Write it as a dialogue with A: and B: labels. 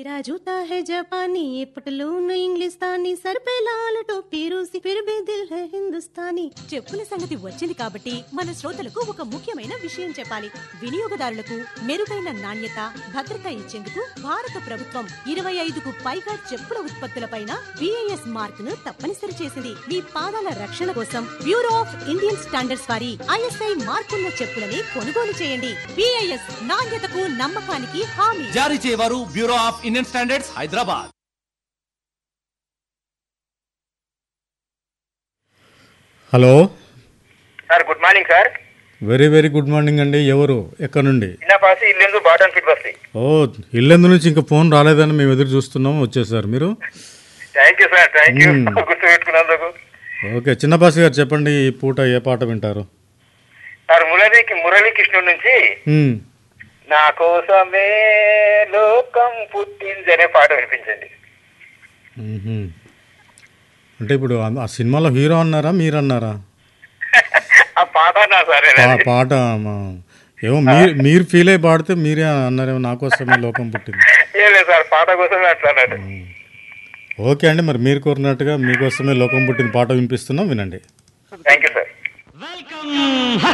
A: मेरा जूता है जापानी ये पटलून इंग्लिस्तानी सर पे लाल टोपी रूसी फिर भी दिल है हिंदुस्तानी చెప్పుల సంగతి వచ్చింది కాబట్టి మన శ్రోతలకు ఒక ముఖ్యమైన విషయం చెప్పాలి వినియోగదారులకు మెరుగైన నాణ్యత భద్రత ఇచ్చేందుకు భారత ప్రభుత్వం ఇరవై ఐదుకు పైగా చెప్పుల ఉత్పత్తులపైన బిఐఎస్ మార్క్ ను తప్పనిసరి చేసింది మీ పాదాల రక్షణ కోసం బ్యూరో ఆఫ్ ఇండియన్ స్టాండర్డ్స్ వారి ఐఎస్ఐ మార్కున్న చెప్పులని కొనుగోలు చేయండి బిఐఎస్ నాణ్యతకు నమ్మకానికి హామీ
B: జారీ చేయవారు bureau of Indian standards Hyderabad
C: hello
D: sir good morning sir
C: very very good morning అండి ఎవరు ఎక్కడి నుండి
D: చిన్న పాసి ఇల్లెందు బాటన్ ఫిట్ బస్తి
C: ఓ ఇల్లెందు నుంచి ఇంకా ఫోన్ రాలేదని మేము ఎదురు చూస్తున్నాం వచ్చేసారు మీరు
D: thank you sir thank you
C: Hmm.
D: గుర్తు పెట్టుకున్నందుకు
C: ఓకే చిన్నపాసి గారు చెప్పండి ఈ పూట ఏ పాట వింటారు
D: సార్ మురళికి మురళీకృష్ణుడి నుంచి
C: మ్మ్.
D: నా కోసమే లోకం పుట్టింది అనే పాట వినిపించండి
C: మ్మ్హ్మ్. అంటే ఇప్పుడు ఆ- ఆ సినిమాలో హీరో అన్నారా మీరు అన్నారా
D: ఆ పాట నా సార్
C: పా- పాట మా- ఏమో మీరు మీరు ఫీల్ అయి పాడితే మీరే అన్నారేమో నా కోసమే లోకం పుట్టింది
D: ఏం లేదు సార్ పాట కోసమే అట్లా అన్నాడు
C: ఓకే అండి మరి మీరు కోరినట్టుగా మీకోసమే లోకం పుట్టిన పాట వినిపిస్తున్నాం వినండి
D: థ్యాంక్ యూ సార్
B: వెల్కమ్